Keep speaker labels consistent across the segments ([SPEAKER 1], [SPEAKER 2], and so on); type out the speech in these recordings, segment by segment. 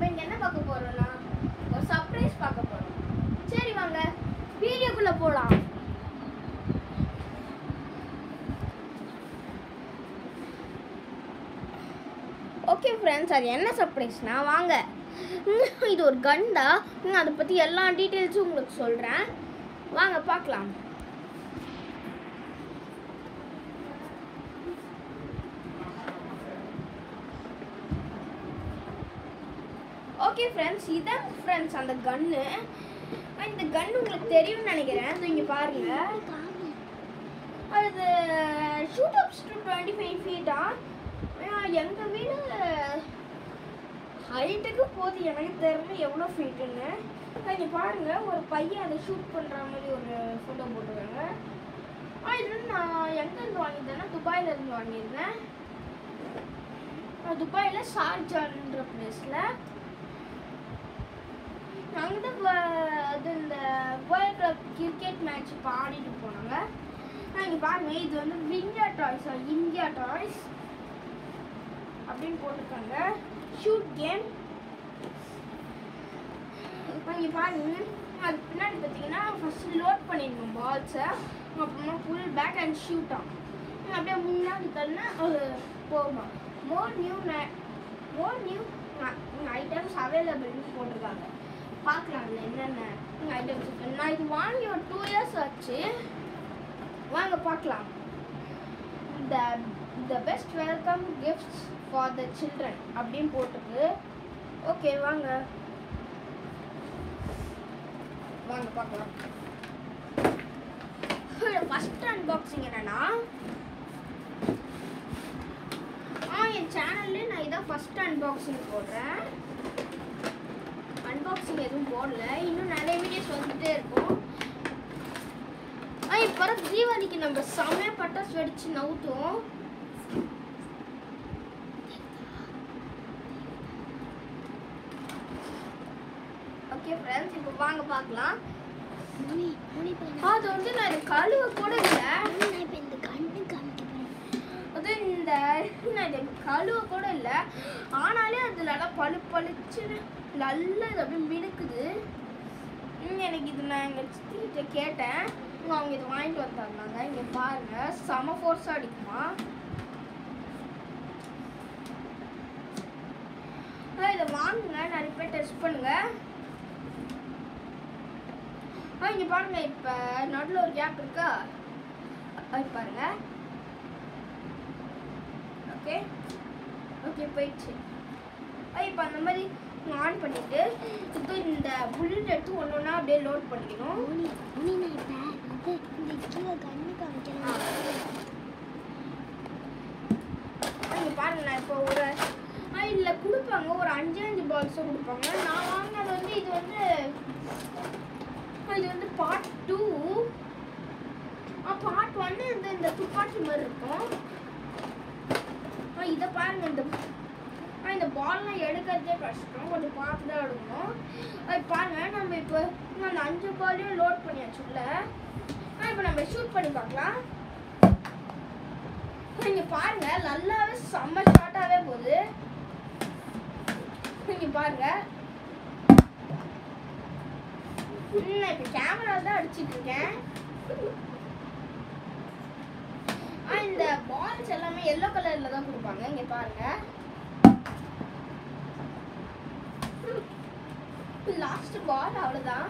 [SPEAKER 1] நம்ம இங்க என்ன பார்க்க போறோம்னா ஒரு சர்ப்ரைஸ் பார்க்க போறோம் சரி வாங்க வீடியோக்குள்ள போலாம் ஓகே ஃப்ரெண்ட்ஸ் அது என்ன சர்ப்ரைஸ்னா வாங்க ம், இது ஒரு கண்டா ம், அதை பற்றி எல்லா டீட்டெயில்ஸும் உங்களுக்கு சொல்கிறேன் வாங்க பார்க்கலாம் ஓகே ஃப்ரெண்ட்ஸ் இதான் ஃப்ரெண்ட்ஸ் அந்த கன்னு இந்த கன் உங்களுக்கு தெரியும்னு நினைக்கிறேன் இது இங்கே பாருங்க அது shoot ups to twenty five ஃபீட்டா எங்கள் வீடு ஹைட்டுக்கு போது எனக்கு தெரியல எவ்வளோ ஃபீட்டுன்னு இங்கே பாருங்க ஒரு பையன் அதை ஷூட் பண்ணுற மாதிரி ஒரு ஃபோட்டோ போட்டிருக்காங்க ஆ இது வந்து நான் எங்கேருந்து வாங்கியிருந்தேன்னா துபாயில இருந்து வாங்கியிருந்தேன் துபாயில் ஷார்ஜான்ற பிளேஸில் அங்கே தான் அது இந்த வேர்ல்ட் கப் கிரிக்கெட் மேட்ச் இப்போ ஆடிட்டு போனாங்க இங்கே பாருங்க இது வந்து இந்தியா டாய்ஸ் இந்தியா டாய்ஸ் அப்படின்னு போட்டிருக்காங்க ஷூட் கேம் இங்கே பாருங்க அது பின்னாடி பார்த்தீங்கன்னா ஃபர்ஸ்ட் லோட் பண்ணிடணும் பால்ஸை அப்புறமா புல் பேக் அண்ட் ஷூட் ஆகும் அப்படியே முன்னாடி தள்ளனா அது போகும் more new more new items அவைலபிள்னு போட்டிருக்காங்க பார்க்கலாம்ல என்னென்ன ஐட்டம்ஸ் இருக்கு நான் இது வாங்கி ஒரு டூ இயர்ஸ் ஆச்சு வாங்க பார்க்கலாம் the the best welcome gifts for the children அப்படின்னு போட்டிருக்கு ஓகே வாங்க வாங்க பார்க்கலாம் ஃபர்ஸ்ட் அன்பாக்சிங் என்னன்னா ஆ என் சேனல்ல நான் இதான் ஃபர்ஸ்ட் அன்பாக்சிங் போடுறேன் அன்பாக்சிங் எதுவும் போடல இன்னும் நிறைய வீடியோஸ் வந்துட்டே இருக்கும் ஆ இப்போ தீபாவளிக்கு நம்ம செம்மையா பட்டாசு வெடிச்சு நவுத்துவோம் ஓகே ஃப்ரெண்ட்ஸ் இப்போ வாங்க பார்க்கலாம்
[SPEAKER 2] முனி முனி இப்ப
[SPEAKER 1] அது வந்து நான் இது கழுவ கூட இல்லை
[SPEAKER 2] நான் இப்ப இந்த கண்ணு காமிக்க போறேன்
[SPEAKER 1] அது இந்த நான் இது கழுவ கூட இல்லை ஆனாலே அது நல்லா பளு பளிச்சுன்னு நல்லா இது அப்படியே மினுக்குது ம், எனக்கு இது நான் எங்கள் சித்திக்கிட்ட கேட்டேன் ம், அவங்க இது வாங்கிட்டு வந்தாங்க இங்கே பாருங்க செம ஃபோர்ஸாக அடிக்குமா ஆ, இதை வாங்குங்க நிறைய பேர் டெஸ்ட் பண்ணுங்க ஆ இங்கே பாருங்க இப்போ நடுவில் ஒரு கேப் இருக்கா அது பாருங்க ஓகே ஓகே போயிடுச்சு இப்போ அந்த மாதிரி ஆன் பண்ணிட்டு இப்போ இந்த புல்லட் எடுத்து ஒன்று ஒன்றா அப்படியே லோட் பண்ணிக்கணும்
[SPEAKER 2] முனி முனி நான் இப்ப இது இந்த கீழே கண்ணு காமிக்கிறேன்
[SPEAKER 1] இங்கே பாருங்க நான் இப்போ ஒரு இதில் கொடுப்பாங்க ஒரு அஞ்சு அஞ்சு பால்ஸும் கொடுப்பாங்க நான் வாங்கினது வந்து இது வந்து ஆ, இது வந்து பார்ட் டூ பார்ட் ஒன்று இந்த இந்த துப்பாக்கி மாதிரி இருக்கும் ஆ, இதை பாருங்க இந்த ஆ, இந்த பால்லாம் எடுக்கிறதே கஷ்டம் கொஞ்சம் பார்த்து தான் எடுக்கணும் அது பாருங்க நம்ம இப்போ அந்த அஞ்சு பாலையும் லோட் பண்ணியாச்சுல்ல ஆ, இப்போ நம்ம ஷூட் பண்ணி பார்க்கலாம் இங்க பாருங்க நல்லாவே செம்ம ஷார்ட்டாவே போகுது இங்க பாருங்க ம், நான் இப்ப கேமரா தான் அடிச்சிட்டு இருக்கேன் ஆ, இந்த பால்ஸ் எல்லாமே எல்லோ கலர்ல தான் கொடுப்பாங்க இங்க பாருங்க லாஸ்ட் பால் அவ்வளவுதான்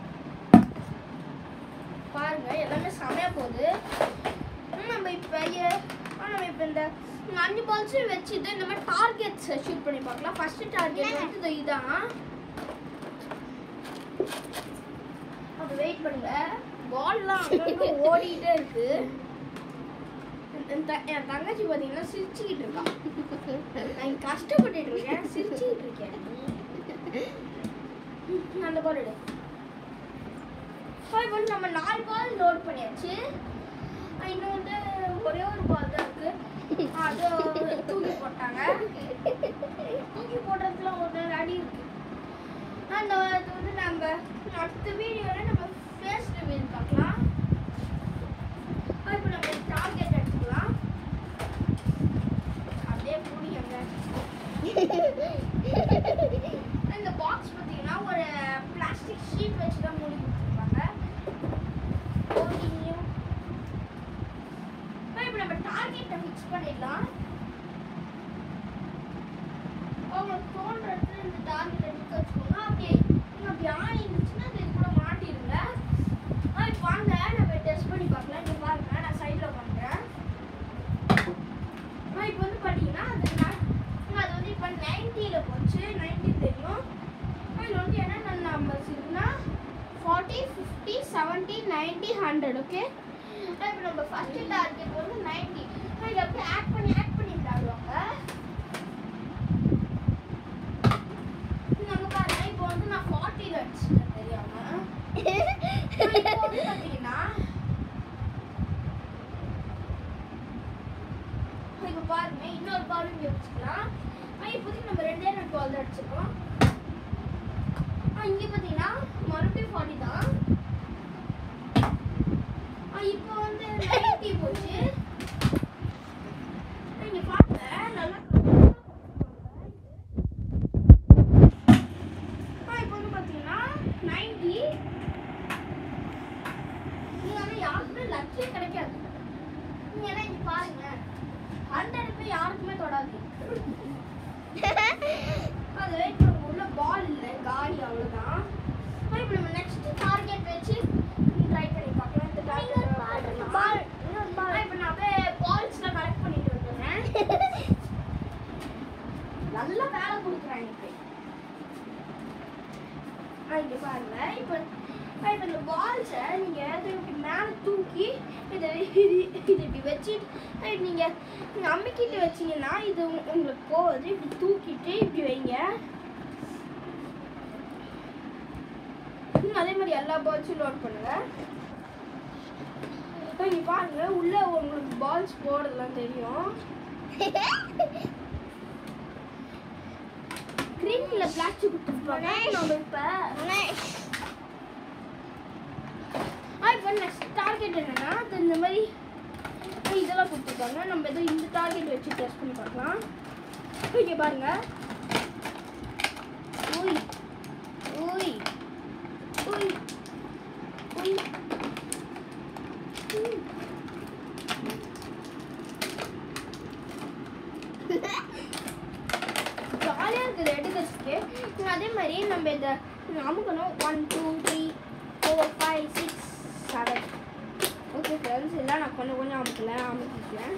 [SPEAKER 1] பாருங்க எல்லாமே செமையா போகுது ம், நம்ம இப்ப எ- ஆ, நம்ம இப்ப இந்த அஞ்சு பால்ஸும் வச்சுட்டு இந்த மாதிரி டார்கெட்ஸ் ஷூட் பண்ணி பார்க்கலாம் ஃபர்ஸ்ட் டார்கெட் வந்து இது இதான் அப்ப வெயிட் பண்ணுங்க பால்லாம் அங்கங்க ஓடிட்டே இருக்கு என் த- என் தங்கச்சி பாத்தீங்கன்னா சிரிச்சுக்கிட்டு இருக்கா நான் இங்க கஷ்டப்பட்டுட்டு இருக்கேன் சிரிச்சுக்கிட்டு இருக்கேன் ம், அந்த பால் எடு இப்போ வந்து நம்ம நாலு பால் லோட் பண்ணியாச்சு ஆ, இன்னும் வந்து ஒரே ஒரு பால் தான் இருக்கு அது தூக்கி போட்டாங்க தூக்கி போடுறதுல ஒரு அடி இருக்கு அந்த அது வந்து நம்ம அடுத்த வீடியோல நம்ம ஃபேஸ் ரிவீல் பார்க்கலாம் இப்போ நம்ம டார்கெட் எடுத்துக்கலாம் அப்படியே புரியுங்க பிளாஸ்டிக் ஷீட் வச்சு தான் மூடி கொடுத்துருப்பாங்க Continue. இப்போ நம்ம டார்கெட்டை ஃபிக்ஸ் பண்ணிடலாம் உங்களுக்கு தோன்ற இடத்துல இந்த டார்கெட்டை நிற்க வச்சுக்கோங்க அப்படியே நீங்க அப்படி ஆணி இருந்துச்சுன்னா அது இது கூட மாட்டிடுங்க ஆ இப்போ வாங்க நம்ம டெஸ்ட் பண்ணி பார்க்கலாம் இங்கே பாருங்க நான் சைடில் பண்ணுறேன் ஆ இப்போ வந்து பார்த்தீங்கன்னா அது நான் அது வந்து இப்போ நைன்ட்டியில் போச்சு நைன்ட்டி தெரியும் அதில் வந்து என்னென்ன நம்பர்ஸ் இருக்குன்னா forty fifty seventy ninety hundred okay இப்போ நம்ம ஃபஸ்ட்டு டார்கெட் வந்து நைன்ட்டி இதை அப்படியே ஆட் பண்ணி ஆட் பண்ணி விளையாடுவாங்க நம்ம பாருங்க இப்போ வந்து நான் ஃபார்ட்டியில் அடிச்சிட்டேன் தெரியாம இப்போ வந்து பார்த்தீங்கன்னா இப்போ பாருங்க இன்னொரு பால் இங்கே வச்சுக்கலாம் ஆ, இப்போதைக்கு நம்ம ரெண்டே ரெண்டு பால் தான் அடிச்சிருக்கோம் ஆ இங்கே பார்த்தீங்கன்னா மறுபடியும் ஃபார்ட்டி தான் ஆ இப்போ வந்து நைன்ட்டி போச்சு ஆ, இங்க பாருங்க நல்லா ஆ இப்போ வந்து பார்த்தீங்கன்னா நைன்ட்டி நீங்க ஆனால் யாருக்குமே லட்சியே கிடைக்காது நீங்க ஏன்னா இங்க பாருங்க ஹண்ட்ரடுக்கு யாருக்குமே தொடாது அது வெயிட் பண்ண உள்ள பால் இல்லை காலி அவ்வளோதான் இப்போ நம்ம நெக்ஸ்ட் டார்கெட் வச்சு ட்ரை பண்ணி பார்க்கலாம் இந்த டார்கெட் பால் இப்போ நான் அப்படியே பால்ஸ்ல கலெக்ட் பண்ணிட்டு வந்துடுறேன் நல்லா வேலை கொடுக்குறேன் எனக்கு ஆ, இங்க பாருங்க இப்போ ஆ, இப்போ இந்த பால்ஸை நீங்க இதை இப்படி மேலே தூக்கி இதை இது இது இப்படி வச்சுட்டு ஆ, நீங்க நீங்க அமுக்கிட்டு வச்சீங்கன்னா இது உங்க- உங்களுக்கு போகுது இப்படி தூக்கிட்டு இப்படி வைங்க ம், அதே மாதிரி எல்லா பால்ஸும் லோட் பண்ணுங்க இப்போ இங்க பாருங்க உள்ள உங்களுக்கு பால்ஸ் போடுறதுலாம் தெரியும் கிரீன்ல பிளாஸ்டிக் கொடுத்துருப்பாங்க நம்ம இப்போ ஆ இப்போ நெக்ஸ்ட் டார்கெட் என்னன்னா அது இந்த மாதிரி ஆ, இதெல்லாம் கொடுத்துருக்காங்க நம்ம ஏதோ இந்த டார்கெட் வச்சு டெஸ்ட் பண்ணி பார்க்கலாம் இங்கே பாருங்க ஓய் ஓய் ஓய் ஓய் ம். ஜாலியாக இருக்குது எடுக்கிறதுக்கு அதே மாதிரி நம்ம இதை அமுக்கணும் one two three four five six seven okay friends இல்லை நான் கொஞ்சம் கொஞ்சம் அமுக்கல அமுக்கிக்கிறேன்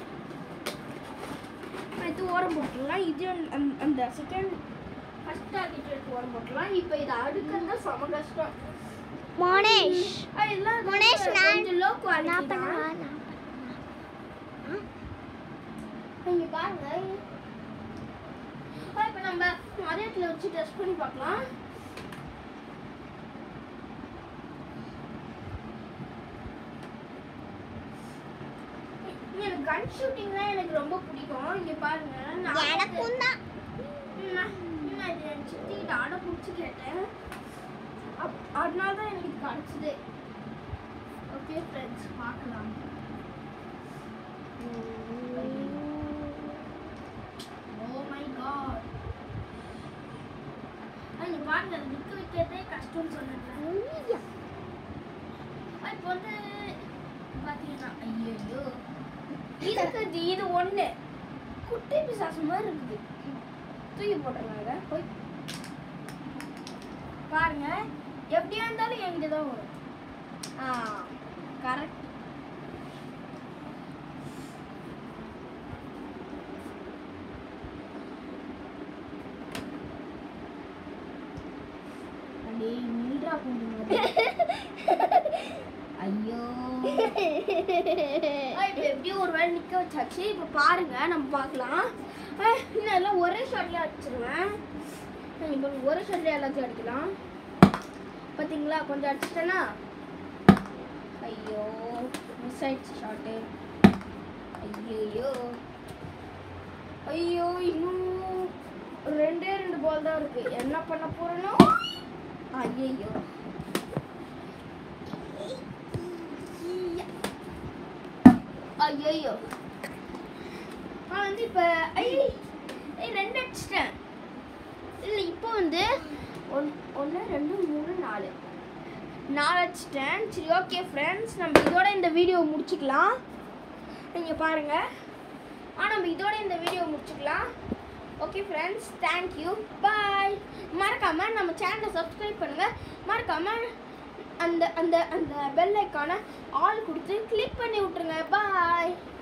[SPEAKER 1] இது ஓரம் போட்டுடலாம் இது அந்த- அந்த செகண்ட் ஃபஸ்ட் டார்கெட் எடுத்து ஓரம் போட்டுடலாம் இப்போ இதை அடுக்கிறது தான் செம கஷ்டம்
[SPEAKER 2] மோனேஷ்
[SPEAKER 1] ஆ, இதெல்லாம் வந்து
[SPEAKER 2] மோனேஷ், நான்
[SPEAKER 1] கொஞ்சம் லோ
[SPEAKER 2] நான்
[SPEAKER 1] குவாலிட்டி
[SPEAKER 2] பண்ணவா
[SPEAKER 1] தான்
[SPEAKER 2] நான்
[SPEAKER 1] இங்க பாருங்க ஆ, இப்போ நம்ம அதே இடத்துல வச்சு டெஸ்ட் பண்ணி பார்க்கலாம் எனக்கு கன் ஷூட்டிங்னா எனக்கு ரொம்ப பிடிக்கும் இங்க பாருங்க நான் வந்து-
[SPEAKER 2] எனக்கும் தான்
[SPEAKER 1] ம், நான் ம், நான் இது என் சித்திக்கிட்ட ஆட பிடிச்சி கேட்டேன் அப் அதனால தான் எனக்கு இது கிடச்சிது ஓகே ஃப்ரெண்ட்ஸ் பார்க்கலாம் ஓ மை காட் இங்க பாருங்க அது நிக்க வைக்கிறதே கஷ்டம்னு சொன்னேன் இப்போ வந்து பார்த்தீங்கன்னா ஐயோ இருக்குது இது ஒன்று குட்டி பிசாசு மாதிரி இருக்குது தூக்கி போட்டுருங்க போய் பாருங்க எப்படியா இருந்தாலும் என்கிட்ட தான் வரும் ஆ கரெக்ட் அடே நின்றா கொஞ்சம் ஐயோ இப்போ எப்படியும் ஒரு வேளை நிற்க வச்சாச்சு இப்போ பாருங்க நம்ம பார்க்கலாம் அஹ், இன்னும் எல்லாம் ஒரே ஷாட்லேயே அடிச்சிருவேன் இப்போ ஒரே ஷாட்லேயே எல்லாத்தையும் அடிக்கலாம் பார்த்தீங்களா கொஞ்சம் அடிச்சிட்டேனா ஐயோ மிஸ் ஆயிடுச்சு ஷாட்டு ஐயோ ஐயோ இன்னும் ரெண்டே ரெண்டு பால் தான் இருக்கு என்ன பண்ண போறேனோ ஐயோ ஐயோ நான் வந்து இப்போ ஐ ஐய், ரெண்டு அடிச்சிட்டேன் இல்லை இப்போ வந்து ஒன் ஒன்று ரெண்டு மூணு நாலு நான் வச்சிட்டேன் சரி ஓகே ஃப்ரெண்ட்ஸ் நம்ம இதோட இந்த வீடியோ முடிச்சுக்கலாம் நீங்கள் பாருங்கள் ஆ நம்ம இதோட இந்த வீடியோ முடிச்சுக்கலாம் ஓகே ஃப்ரெண்ட்ஸ் தேங்க்யூ பாய் மறக்காமல் நம்ம சேனலை சப்ஸ்கிரைப் பண்ணுங்கள் மறக்காமல் அந்த அந்த அந்த பெல் ஐக்கானை ஆல் கொடுத்து கிளிக் பண்ணி விட்ருங்க பாய்